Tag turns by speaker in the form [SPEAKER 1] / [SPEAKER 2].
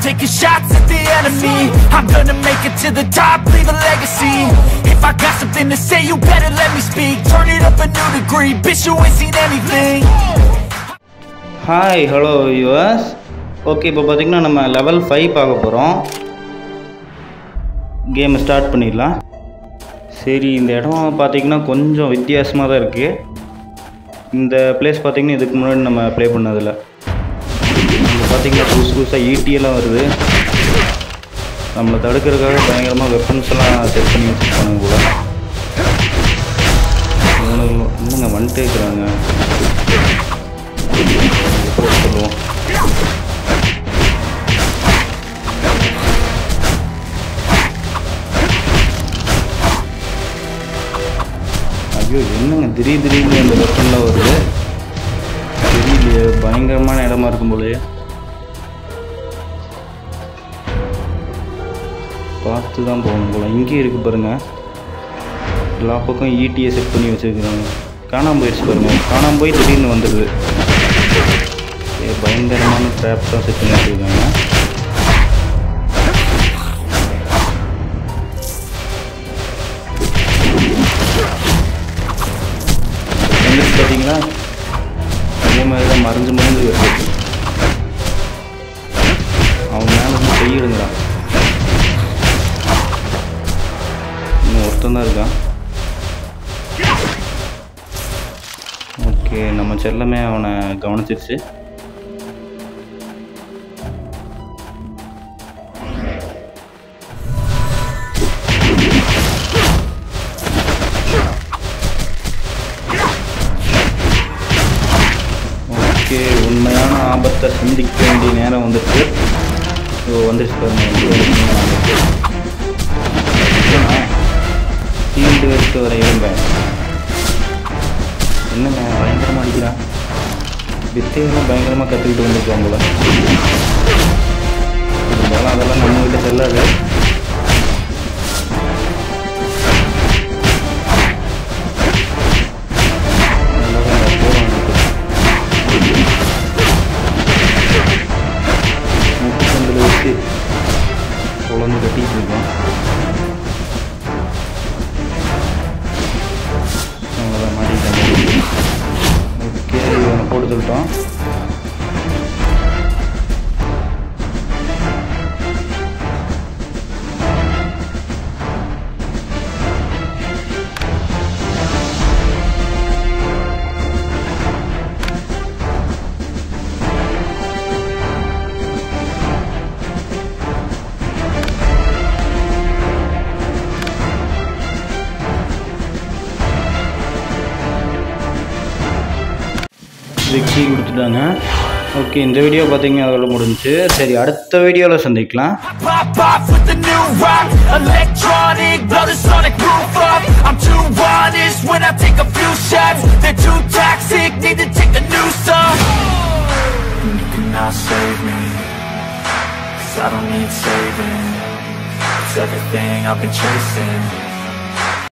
[SPEAKER 1] taking shots at the enemy. I'm gonna make it to the top, leave a legacy. If I got something to say, you better let me speak. Turn it up a new degree, bitch, you ain't seen anything.
[SPEAKER 2] Hi hello US okay இப்போ பார்த்தீங்கன்னா நம்ம level five பார்க்க போகிறோம் கேமை start பண்ணிடலாம் சரி இந்த இடம் பார்த்தீங்கன்னா கொஞ்சம் வித்தியாசமாக தான் இருக்குது இந்த பிளேஸ் பார்த்தீங்கன்னா இதுக்கு முன்னாடி நம்ம ப்ளே பண்ணதில்ல இங்கே பார்த்தீங்கன்னா புதுசு புதுசாக ஈட்டியெல்லாம் வருது நம்மளை தடுக்கிறதுக்காக பயங்கரமாக வெப்பன்ஸ் எல்லாம் செட் பண்ணி வச்சுருப்பானுங்க போல இவனுங்க இன்னுங்க வந்துட்டே இருக்கிறாங்க போட்டு சொல்லுவோம் ஐயோ என்னங்க திடீர் திடீர்னு அந்த வெப்பன்லாம் வருது தெரியலையே பயங்கரமான இடமா இருக்கும் போலயே பார்த்து தான் போகணும் போல இங்கேயும் இருக்கு பாருங்க எல்லா பக்கம் ஈட்டியை செட் பண்ணி வச்சிருக்கிறாங்க காணாம போயிடுச்சு பாருங்க காணாம போய் திடீர்னு வந்துடுது ஏ, பயங்கரமான ட்ராப் தான் செட் பண்ணி வச்சிருக்காங்க வந்துட்டு பார்த்தீங்களா அதே மாதிரி தான் மறைஞ்சு மறைஞ்சு வருது அவன் மேலே வந்து கையிடுங்களா இன்னும் ஒருத்தன் தான் இருக்கான் ஓகே நம்ம செல்லமே அவனை கவனிச்சிருச்சு ஓகே உண்மையான ஆபத்தை சந்திக்க வேண்டிய நேரம் வந்துட்டு ஓ வந்துருச்சு பாருங்க ஃபீல்டு வச்சுட்டு வர இருந்தேன் என்னங்க பயங்கரமாக அடிக்கிறான் வித்தையெல்லாம் பயங்கரமாக கற்றுக்கிட்டு வந்திருக்கான் போல இருந்தாலும் அதெல்லாம் நம்ம கிட்ட செல்லாது அவ்வளோதான் போகிறோம் முட்டுக்கந்தில் வச்சு குழந்தை கட்டிட்டு இருக்கோம் அவ்வளோதான் மாட்டிக்கிட்டாங்க ஓகே இவனை போட்டு சொல்லிட்டோம் வெற்றி கொடுத்துட்டாங்க ஓகே இந்த வீடியோ பார்த்தீங்கன்னா அதோட முடிஞ்சுச்சு சரி அடுத்த வீடியோவில் சந்திக்கலாம்
[SPEAKER 1] Pop off with the new rock Electronic, blow the sonic roof up I'm too honest when I take a few shots They're too toxic, need to take the news off You cannot save me Cause I don't need saving It's everything I've been chasing